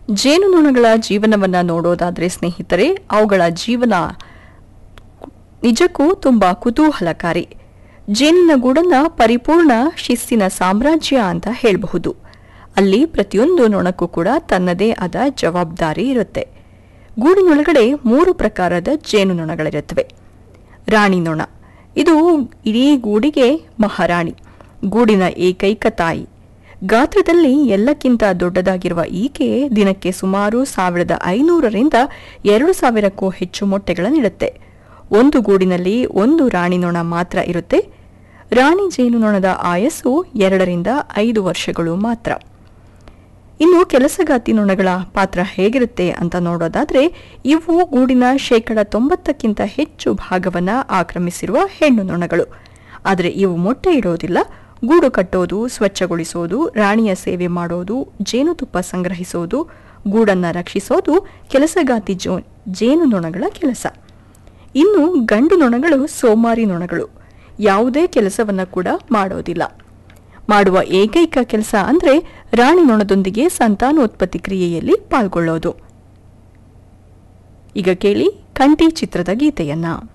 ಜೇನುನೊಣಗಳ ಜೀವನವನ್ನ ನೋಡೋದಾದ್ರೆ ಸ್ನೇಹಿತರೆ ಅವುಗಳ ಜೀವನ ನಿಜಕ್ಕೂ ತುಂಬಾ ಕುತೂಹಲಕಾರಿ ಜೇನಿನ ಗೂಡನ್ನ ಪರಿಪೂರ್ಣ ಶಿಸ್ತಿನ ಸಾಮ್ರಾಜ್ಯ ಅಂತ ಹೇಳಬಹುದು ಅಲ್ಲಿ ಪ್ರತಿಯೊಂದು ನೊಣಕ್ಕೂ ಕೂಡ ತನ್ನದೇ ಆದ ಜವಾಬ್ದಾರಿ ಇರುತ್ತೆ ಗೂಡಿನೊಳಗಡೆ ಮೂರು ಪ್ರಕಾರದ ಜೇನುನೊಣಗಳಿರುತ್ತವೆ ರಾಣಿ ನೊಣ ಇದು ಇಡೀ ಗೂಡಿಗೆ ಮಹಾರಾಣಿ ಗೂಡಿನ ಏಕೈಕ ತಾಯಿ ಗಾತ್ರದಲ್ಲಿ ಎಲ್ಲಕ್ಕಿಂತ ದೊಡ್ಡದಾಗಿರುವ ಈಕೆ ದಿನಕ್ಕೆ ಸುಮಾರು ಸಾವಿರದ ಐನೂರರಿಂದ ಎರಡು ಸಾವಿರಕ್ಕೂ ಹೆಚ್ಚು ಮೊಟ್ಟೆಗಳನ್ನಿಡುತ್ತೆ ಒಂದು ಗೂಡಿನಲ್ಲಿ ಒಂದು ರಾಣಿ ನೊಣ ಮಾತ್ರ ಇರುತ್ತೆ ರಾಣಿ ಜೇನುನೊಣದ ಆಯಸ್ಸು ಎರಡರಿಂದ ಐದು ವರ್ಷಗಳು ಮಾತ್ರ ಇನ್ನು ಕೆಲಸಗಾತಿ ನೊಣಗಳ ಪಾತ್ರ ಹೇಗಿರುತ್ತೆ ಅಂತ ನೋಡೋದಾದ್ರೆ ಇವು ಗೂಡಿನ ಶೇಕಡ ತೊಂಬತ್ತಕ್ಕಿಂತ ಹೆಚ್ಚು ಭಾಗವನ್ನ ಆಕ್ರಮಿಸಿರುವ ಹೆಣ್ಣು ನೊಣಗಳು ಆದರೆ ಇವು ಮೊಟ್ಟೆ ಇಡೋದಿಲ್ಲ ಗೂಡು ಕಟ್ಟೋದು ಸ್ವಚ್ಛಗೊಳಿಸೋದು ರಾಣಿಯ ಸೇವೆ ಮಾಡೋದು ಜೇನುತುಪ್ಪ ಸಂಗ್ರಹಿಸೋದು ಗೂಡನ್ನ ರಕ್ಷಿಸೋದು ಕೆಲಸಗಾತಿ ಜೋ ಜೇನು ನೊಣಗಳ ಕೆಲಸ ಇನ್ನು ಗಂಡು ನೊಣಗಳು ಸೋಮಾರಿ ನೊಣಗಳು ಯಾವುದೇ ಕೆಲಸವನ್ನ ಕೂಡ ಮಾಡೋದಿಲ್ಲ ಮಾಡುವ ಏಕೈಕ ಕೆಲಸ ಅಂದ್ರೆ ರಾಣಿ ನೊಣದೊಂದಿಗೆ ಸಂತಾನೋತ್ಪತ್ತಿ ಕ್ರಿಯೆಯಲ್ಲಿ ಪಾಲ್ಗೊಳ್ಳೋದು ಈಗ ಕೇಳಿ ಕಂಠಿ ಚಿತ್ರದ ಗೀತೆಯನ್ನ